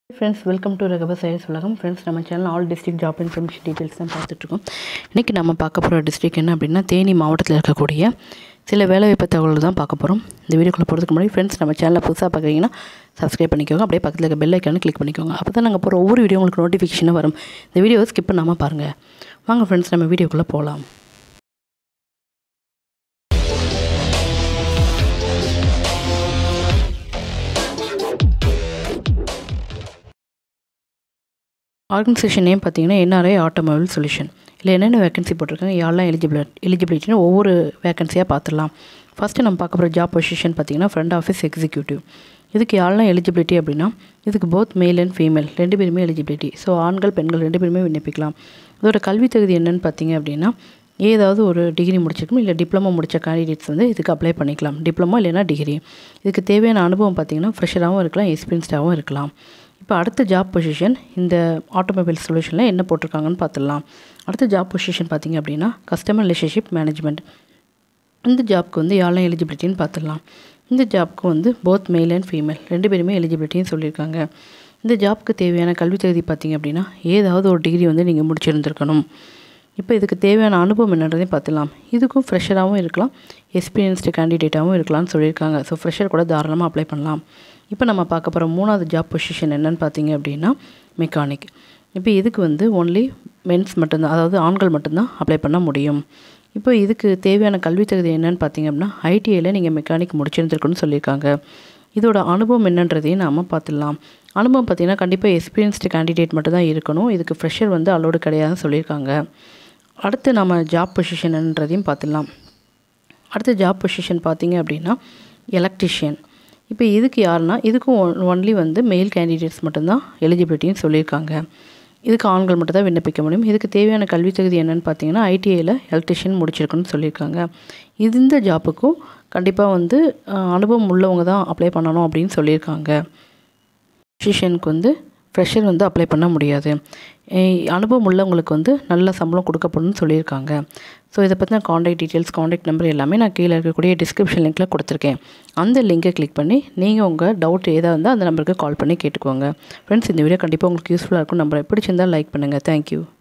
friends welcome to ரகப சைல்ஸ் உலகம் ஃப்ரெண்ட்ஸ் நம்ம channel all district job information details தான் பார்த்துட்ருக்கோம் இன்றைக்கி நம்ம பார்க்க போகிற டிஸ்ட்ரிக்ட் என்ன அப்படின்னா தேனி மாவட்டத்தில் இருக்கக்கூடிய சில வேலைவாய்ப்பு தகவல்கள் தான் பார்க்க போகிறோம் இந்த வீடியோக்குள்ளே போகிறதுக்கு முன்னாடி ஃப்ரெண்ட்ஸ் நம்ம சேனலை புதுசாக பார்க்குறீங்கன்னா சப்ஸ்கிரைப் பண்ணிக்கோங்க அப்படியே பக்கத்தில் இருக்க பெல் ஐக்கானு கிளிக் பண்ணிக்கோங்க அப்போ தான் நாங்கள் போகிற ஒவ்வொரு வீடியோ உங்களுக்கு நோட்டிஃபிகேஷனாக வரும் இந்த வீடியோவை ஸ்கிப் பண்ணாமல் பாருங்கள் வாங்க ஃப்ரெண்ட்ஸ் நம்ம வீடியோக்குள்ளே போகலாம் ஆர்கனைசேஷன் நேம் பார்த்தீங்கன்னா என்ஆர்ஐ ஆட்டோமொபைல் சொல்யூஷன் இல்லை என்னென்ன வேகன்சி போட்டிருக்காங்க யாரெல்லாம் எலிஜிபிள் எலிஜிபிலிட்டின்னு ஒவ்வொரு வேகன்சியாக பார்த்துடலாம் ஃபஸ்ட்டு நம்ம பார்க்க போகிற ஜாப் பொசிஷன் பார்த்தீங்கன்னா ஃப்ரண்ட் ஆஃபீஸ் எக்ஸிக்யூட்டிவ் இதுக்கு யாரெல்லாம் எலிஜிபிலிட்டி அப்படின்னா இதுக்கு போத் மேல் அண்ட் ஃபீமேல் ரெண்டு பேருமே எலிஜிபிலிட்டி ஸோ ஆண்கள் பெண்கள் ரெண்டு பேருமே விண்ணப்பிக்கலாம் இதோட கல்வி தகுதி என்னன்னு பார்த்தீங்க அப்படின்னா ஏதாவது ஒரு டிகிரி முடிச்சிருக்கணும் இல்லை டிப்ளமோ முடித்த கேண்டிடேட்ஸ் வந்து இதுக்கு அப்ளை பண்ணிக்கலாம் டிப்ளமோ இல்லைனா டிகிரி இதுக்கு தேவையான அனுபவம் பார்த்தீங்கன்னா ஃப்ரெஷராகவும் இருக்கலாம் எக்ஸ்பீரியன்ஸ்டாகவும் இருக்கலாம் இப்போ அடுத்த ஜாப் பொசிஷன் இந்த ஆட்டோமொபைல் சொல்யூஷனில் என்ன போட்டிருக்காங்கன்னு பார்த்துடலாம் அடுத்த ஜாப் பொசிஷன் பார்த்திங்க அப்படின்னா கஸ்டமர் ரிலேஷன்ஷிப் மேனேஜ்மெண்ட் இந்த ஜாப்க்கு வந்து யாரெல்லாம் எலிஜிபிலிட்டின்னு பார்த்துடலாம் இந்த ஜாப்க்கு வந்து போத் மேல் அண்ட் ஃபீமேல் ரெண்டு பேருமே எலிஜிபிலிட்டின்னு சொல்லியிருக்காங்க இந்த ஜாப்க்கு தேவையான கல்வி தகுதி பார்த்திங்க அப்படின்னா ஏதாவது ஒரு டிகிரி வந்து நீங்கள் முடிச்சிருந்துருக்கணும் இப்போ இதுக்கு தேவையான அனுபவம் என்னன்றதையும் பார்த்துலாம் இதுக்கும் ஃப்ரெஷராகவும் இருக்கலாம் எக்ஸ்பீரியன்ஸ்டு கேண்டிடேட்டாகவும் இருக்கலாம்னு சொல்லியிருக்காங்க ஸோ ஃப்ரெஷர் கூட தாராளமாக அப்ளை பண்ணலாம் இப்போ நம்ம பார்க்க போகிற மூணாவது ஜாப் பொசிஷன் என்னென்னு பார்த்தீங்க அப்படின்னா மெக்கானிக் இப்போ இதுக்கு வந்து ஒன்லி மென்ஸ் மட்டும்தான் அதாவது ஆண்கள் மட்டும்தான் அப்ளை பண்ண முடியும் இப்போ இதுக்கு தேவையான கல்வி தகுதி என்னென்னு பார்த்தீங்க அப்படின்னா ஐடிஐயில் நீங்கள் மெக்கானிக் முடிச்சிருந்துருக்குன்னு சொல்லியிருக்காங்க இதோட அனுபவம் என்னன்றதையும் நாம் பார்த்துடலாம் அனுபவம் பார்த்திங்கன்னா கண்டிப்பாக எக்ஸ்பீரியன்ஸ்டு கேண்டிடேட் மட்டும் தான் இருக்கணும் இதுக்கு ஃப்ரெஷர் வந்து அலோடு கிடையாதுன்னு சொல்லியிருக்காங்க அடுத்து நம்ம ஜாப் பொசிஷன் என்னன்றதையும் பார்த்துடலாம் அடுத்த ஜாப் பொசிஷன் பார்த்திங்க அப்படின்னா எலக்ட்ரிஷியன் இப்போ இதுக்கு யாருன்னா இதுக்கும் ஒன் ஒன்லி வந்து மெயில் கேண்டிடேட்ஸ் மட்டும்தான் எலிஜிபிலிட்டின்னு சொல்லியிருக்காங்க இதுக்கு ஆண்கள் மட்டும் தான் விண்ணப்பிக்க முடியும் இதுக்கு தேவையான கல்வி தகுதி என்னென்னு பார்த்தீங்கன்னா ஐடிஐயில் எலக்ட்ரிஷியன் முடிச்சிருக்குன்னு சொல்லியிருக்காங்க இது இந்த ஜாப்புக்கும் கண்டிப்பாக வந்து அனுபவம் உள்ளவங்க தான் அப்ளை பண்ணணும் அப்படின்னு சொல்லியிருக்காங்க எலக்ட்ரிஷியனுக்கு வந்து ஃப்ரெஷர் வந்து அப்ளை பண்ண முடியாது அனுபவம் உள்ளவங்களுக்கு வந்து நல்ல சம்பளம் கொடுக்கப்படும்னு சொல்லியிருக்காங்க ஸோ இதை பற்றின காண்டாக்ட் டீட்டெயில்ஸ் காண்டாக்ட் நம்பர் எல்லாமே நான் கீழே இருக்கக்கூடிய டிஸ்கிரிப்ஷன் லிங்க்கில் கொடுத்துருக்கேன் அந்த லிங்கை கிளிக் பண்ணி நீங்கள் உங்கள் டவுட் ஏதாவது இருந்தால் அந்த நம்பருக்கு கால் பண்ணி கேட்டுக்கோங்க ஃப்ரெண்ட்ஸ் இந்த வீடியோ கண்டிப்பாக உங்களுக்கு யூஸ்ஃபுல்லாக இருக்கும் நம்பரை பிடிச்சிருந்தால் லைக் பண்ணுங்கள் தேங்க்யூ